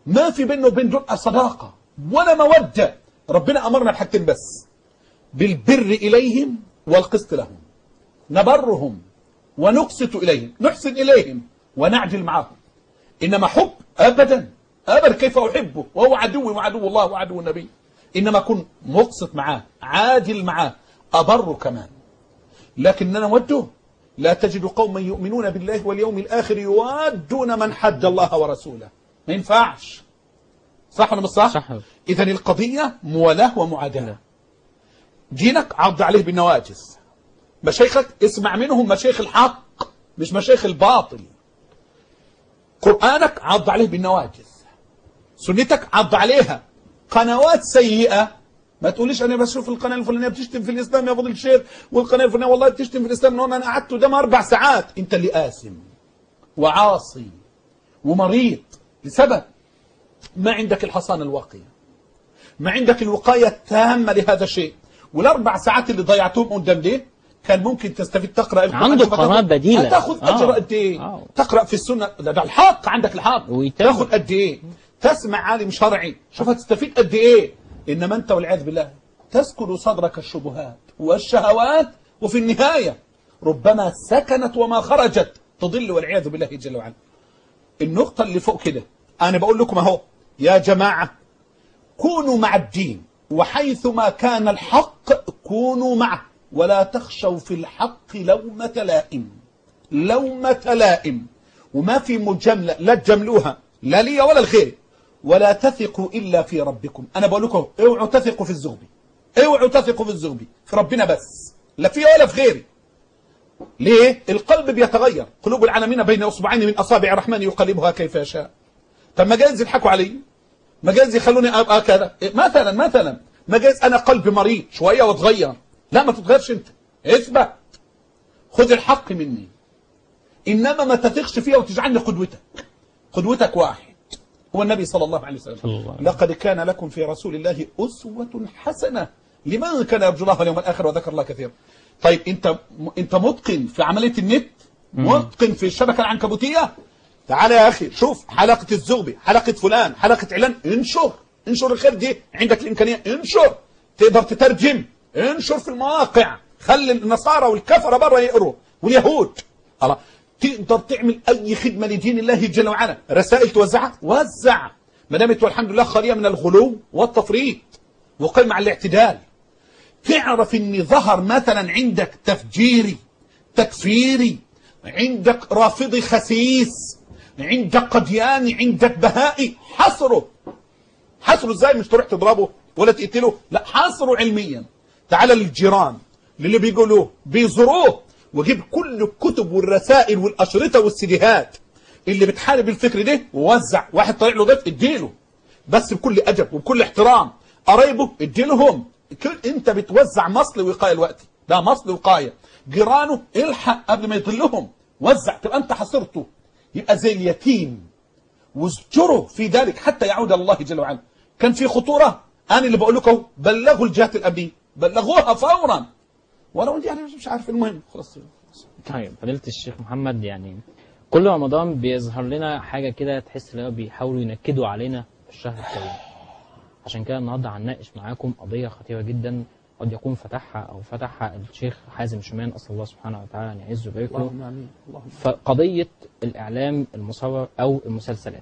ما في بينه وبين دول صداقة ولا مودة ربنا أمرنا بحاجتين بس بالبر إليهم والقسط لهم نبرهم ونقسط إليهم نحسن إليهم ونعدل معهم إنما حب أبدا أبدا كيف أحبه وهو عدوي وعدو الله وعدو النبي إنما أكون مقسط معاه عادل معاه أبر كمان لكن أنا وده لا تجد قوما يؤمنون بالله واليوم الآخر يوادون من حد الله ورسوله ما ينفعش صح ولا مش صح؟ صح. إذا القضية موالاة ومعادلة دينك عض عليه بالنواجس مشايخك اسمع منهم مشايخ الحق مش مشايخ الباطل قرآنك عض عليه بالنواجس سنتك عض عليها قنوات سيئة ما تقوليش انا بشوف القناه الفلانيه بتشتم في الاسلام يا فضل الشيخ والقناه الفلانيه والله بتشتم في الاسلام من هون انا قعدت قدام اربع ساعات انت اللي قاسم وعاصي ومريض لسبب ما عندك الحصانه الواقيه ما عندك الوقايه التامه لهذا الشيء والاربع ساعات اللي ضيعتهم قدام دي كان ممكن تستفيد تقرا القرآن عنده شوف قناة هتاخد- بديلة. هتاخد آه. اجر قد ايه آه. تقرا في السنه ده, ده الحق عندك الحق ويتابع. تاخد قد ايه تسمع عالم شرعي شوف هتستفيد قد ايه انما انت والعياذ بالله تسكن صدرك الشبهات والشهوات وفي النهايه ربما سكنت وما خرجت تضل والعياذ بالله جل وعلا النقطه اللي فوق كده انا بقول لكم اهو يا جماعه كونوا مع الدين وحيثما كان الحق كونوا معه ولا تخشوا في الحق لومة لائم لومة لائم وما في مجاملة لا تجاملوها لا لي ولا الخير ولا تثقوا إلا في ربكم أنا بقول لكم اوعوا تثقوا في الزغبي اوعوا تثقوا في الزغبي في ربنا بس لا فيه ولا في غيري ليه؟ القلب بيتغير قلوب العالمين بين أصبعين من أصابع الرحمن يقلبها كيف يشاء طب ما جايز يضحكوا علي ما جايز يخلوني ابقى كذا إيه، مثلا مثلا ما جايز انا قلبي مريض شويه واتغير لا ما تتغيرش انت اثبت خذ الحق مني انما ما تثقش فيها وتجعلني قدوتك قدوتك واحد هو النبي صلى الله عليه وسلم صلى الله عليه لقد كان لكم في رسول الله اسوه حسنه لمن كان يرجو الله واليوم الاخر وذكر الله كثيرا طيب انت انت متقن في عمليه النت متقن في الشبكه العنكبوتيه تعالى يا اخي شوف حلقه الزغبي حلقه فلان حلقه اعلان انشر انشر الخير دي عندك الامكانيه انشر تقدر تترجم انشر في المواقع خلي النصارى والكفره بره يقروا واليهود الله تقدر تعمل اي خدمه لدين الله جل وعلا رسائل توزعها وزع ما دامت والحمد لله خاليه من الغلو والتفريط وقيم على الاعتدال تعرف ان ظهر مثلا عندك تفجيري تكفيري عندك رافضي خسيس عندك قدياني عندك بهائي حصره حصره ازاي مش تروح تضربه ولا تقتله لا حصره علميا تعال للجيران للي بيقولوه بيزوروه وجيب كل الكتب والرسائل والاشرطه والسيديهات اللي بتحارب الفكر ده ووزع واحد طالع له ضيف اديله بس بكل ادب وبكل احترام قرايبه اديلهم كل انت بتوزع مصل وقايه الوقت ده مصل وقايه جيرانه الحق قبل ما يضلهم وزع تبقى انت حصرته يبقى زي اليتيم وازجره في ذلك حتى يعود الله جل وعلا كان في خطوره انا اللي بقول لكم بلغوا الجهات الامنيه بلغوها فورا ولو يعني مش عارف المهم خلاص طيب فضيلة الشيخ محمد يعني كل رمضان بيظهر لنا حاجة كده تحس ان هو بيحاولوا ينكدوا علينا في الشهر الكريم عشان كده النهارده هنناقش معاكم قضية خطيرة جدا قد يكون فتحها او فتحها الشيخ حازم شومان اسال الله سبحانه وتعالى ان يعزه ويبارك له اللهم امين اللهم فقضية الإعلام المصور أو المسلسلات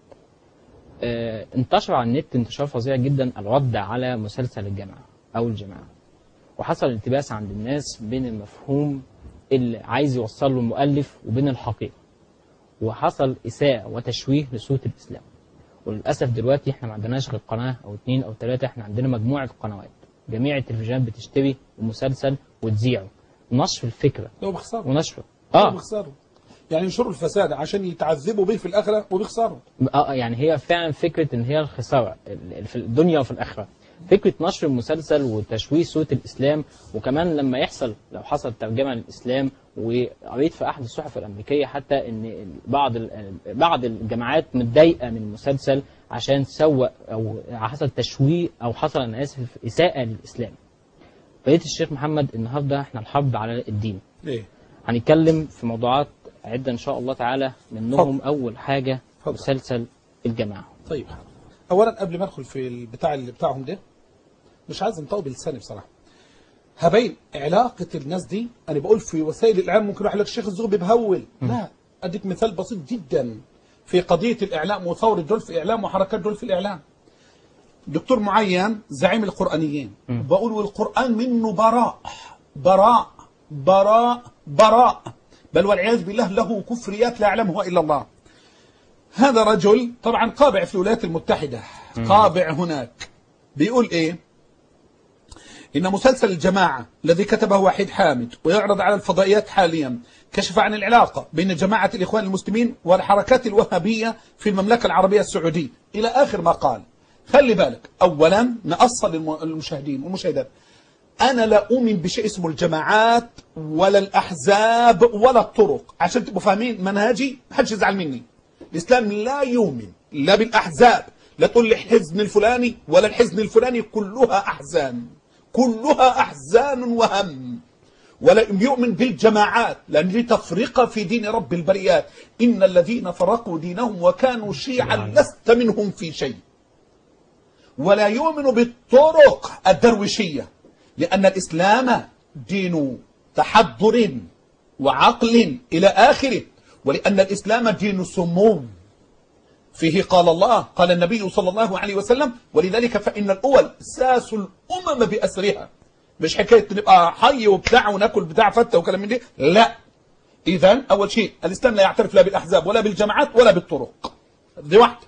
آه، انتشر على النت انتشار فظيع جدا الرد على مسلسل الجامعة أو الجماعة وحصل التباس عند الناس بين المفهوم اللي عايز يوصله المؤلف وبين الحقيقة وحصل إساءة وتشويه لصورة الإسلام وللأسف دلوقتي احنا ما عندناش غير قناة أو اتنين أو تلاتة احنا عندنا مجموعة قنوات جميع التلفزيونات بتشتري المسلسل وتذيعه نشر الفكرة لو بخسروا ونشره اه اه بخسروا يعني ينشروا الفساد عشان يتعذبوا به في الاخره وبيخسروا اه يعني هي فعلا فكره ان هي الخساره ال- في الدنيا وفي الاخره فكره نشر المسلسل وتشويه صوره الاسلام وكمان لما يحصل لو حصل ترجمه للاسلام وقريت في احد الصحف الامريكيه حتى ان بعض ال- بعض الجماعات متضايقه من المسلسل عشان سوى او حصل تشويه او حصل انا اسف اساءه للاسلام. بقيت الشيخ محمد النهارده احنا الحرب على الدين. ايه هنتكلم في موضوعات عدة إن شاء الله تعالى منهم أول حاجة اتفضل. مسلسل الجماعة طيب اولا قبل ما ادخل في البتاع اللي بتاعهم ده مش عايز انطق بلساني بصراحه هبين علاقه الناس دي انا بقول في وسائل الاعلام ممكن واحد يقول لك الشيخ الزغبي بهول لا اديك مثال بسيط جدا في قضيه الاعلام وثوره دول في الاعلام وحركات دول في الاعلام دكتور معين زعيم القرانيين بقول والقران منه براء براء براء براء بل والعياذ بالله له كفريات لا يعلمها الا الله هذا رجل طبعا قابع في الولايات المتحدة قابع هناك بيقول ايه إن مسلسل الجماعة الذي كتبه وحيد حامد ويعرض على الفضائيات حاليا كشف عن العلاقة بين جماعة الإخوان المسلمين والحركات الوهابية في المملكة العربية السعودية إلى آخر ما قال خلي بالك أولا نأصل الم- المشاهدين والمشاهدات أنا لا أؤمن بشيء اسمه الجماعات ولا الأحزاب ولا الطرق عشان تبقوا فاهمين منهجي محدش يزعل مني الإسلام لا يؤمن لا بالأحزاب لا تقول لي الحزن الفلاني ولا الحزن الفلاني كلها أحزان كلها أحزان وهم ولا يؤمن بالجماعات لأن دي تفرقة في دين رب البريات إن الذين فرقوا دينهم وكانوا شيعا لست منهم في شيء ولا يؤمن بالطرق الدرويشية لأن الإسلام دين تحضر وعقل إلى آخره ولأن الإسلام دين سمو فيه قال الله قال النبي صلى الله عليه وسلم ولذلك فإن الأول ساس الأمم بأسرها مش حكاية نبقى حي وبتاع وناكل بتاع فتة وكلام من دي لا إذا أول شيء الإسلام لا يعترف لا بالأحزاب ولا بالجماعات ولا بالطرق دي واحدة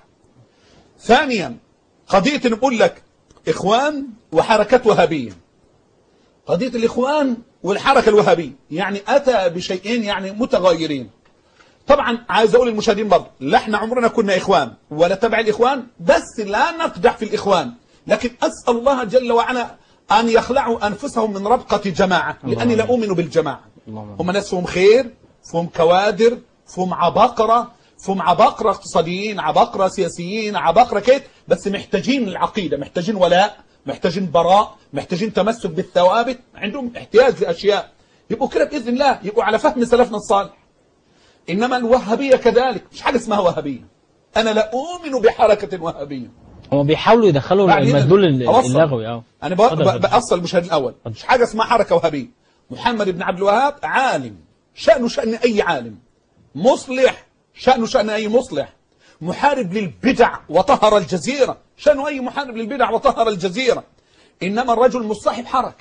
ثانيا قضية نقول لك إخوان وحركات وهابية قضية الإخوان والحركة الوهابية يعني أتى بشيئين يعني متغايرين طبعا عايز أقول للمشاهدين برضه لا احنا عمرنا كنا إخوان ولا تبع الإخوان بس لا نقدح في الإخوان لكن أسأل الله جل وعلا أن يخلعوا أنفسهم من ربقة جماعة لأني لا أؤمن بالجماعة اللهم هم ناس فيهم خير فيهم كوادر فيهم عباقرة فيهم عباقرة اقتصاديين عباقرة سياسيين عباقرة كده بس محتاجين العقيدة محتاجين ولاء محتاجين براء محتاجين تمسك بالثوابت عندهم احتياج لأشياء يبقوا كده بإذن الله يبقوا على فهم سلفنا الصالح إنما الوهابية كذلك مش حاجة اسمها وهابية أنا لا أؤمن بحركة وهابية هم بيحاولوا يدخلوا بعد إذن المدلول ال- أوصل. اللغوي اه انا ب- اتفضل ب- يا فندم. باصل المشهد الاول مش حاجه اسمها حركه وهابيه محمد بن عبد الوهاب عالم شانه شان اي عالم مصلح شانه شان اي مصلح محارب للبدع وطهر الجزيره شانه اي محارب للبدع وطهر الجزيره انما الرجل مش صاحب حركه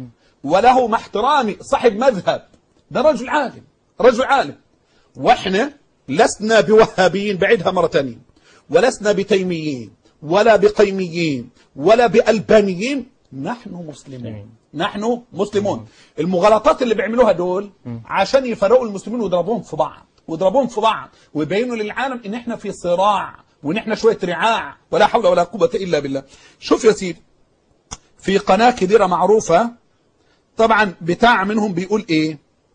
وله مع احترامي صاحب مذهب ده رجل عالم رجل عالم واحنا لسنا بوهابيين بعيدها مرة تانية ولسنا بتيميين ولا بقيميين ولا بألبانيين نحن مسلمون مسلمين. نحن مسلمون المغالطات اللي بيعملوها دول عشان يفرقوا المسلمين ويضربوهم في بعض ويضربوهم في بعض ويبينوا للعالم ان احنا في صراع وان احنا شوية رعاع ولا حول ولا قوة الا بالله شوف يا سيدي في قناة كبيرة معروفة طبعا بتاع منهم بيقول ايه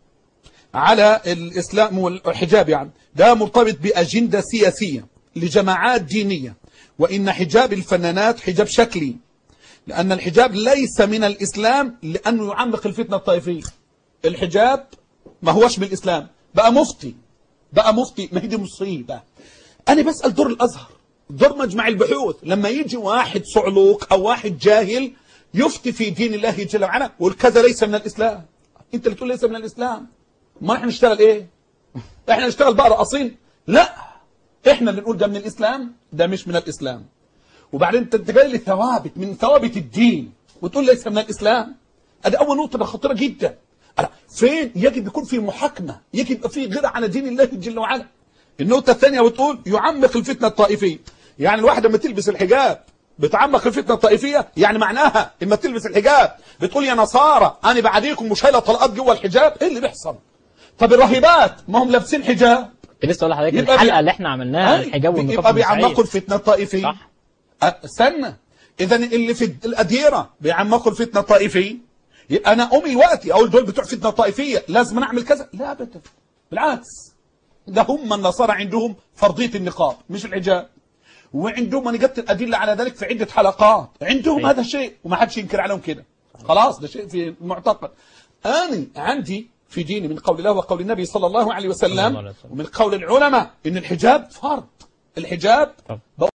على الإسلام والحجاب يعني ده مرتبط بأجندة سياسية لجماعات دينية وإن حجاب الفنانات حجاب شكلي لأن الحجاب ليس من الإسلام لأنه يعمق الفتنة الطائفية الحجاب ما هوش من الإسلام بقى مفتي بقى مفتي ما هي دي مصيبة أنا بسأل دور الأزهر دور مجمع البحوث لما يجي واحد صعلوك أو واحد جاهل يفتي في دين الله جل وعلا ويقول كذا ليس من الإسلام أنت اللي تقول ليس من الإسلام ما احنا نشتغل ايه احنا نشتغل بقى رقاصين لا احنا اللي نقول ده من الاسلام ده مش من الاسلام وبعدين انت انت جاي لي ثوابت من ثوابت الدين وتقول ليس من الاسلام ادي اول نقطه ده خطيره جدا ألا فين يجب يكون في محاكمه يجب يبقى في غير على دين الله جل وعلا النقطه الثانيه بتقول يعمق الفتنه الطائفيه يعني الواحده لما تلبس الحجاب بتعمق الفتنه الطائفيه يعني معناها اما تلبس الحجاب بتقول يا نصارى انا بعديكم مش هيلا طلقات جوه الحجاب ايه اللي بيحصل طب الراهبات ما هم لابسين حجاب كنت لسه اقول لحضرتك يبقى الحلقه بي- اللي احنا عملناها عن الحجاب والنقاب يبقى في بورسعيد. بيعمقوا الفتنه الطائفيه صح أه، استنى اذا اللي في الاديره بيعمقوا الفتنه الطائفيه يبقى انا امي وقتي اقول دول بتوع فتنه طائفيه لازم أنا اعمل كذا لا ابدا بالعكس ده هم النصارى عندهم فرضيه النقاب مش الحجاب وعندهم انا جبت الادله على ذلك في عده حلقات عندهم أيوة. هذا الشيء وما حدش ينكر عليهم كده خلاص ده شيء في المعتقد انا عندي في ديني من قول الله وقول النبي صلى الله عليه صلى الله وسلم عليه وسلم. ومن قول العلماء ان الحجاب فرض الحجاب طب.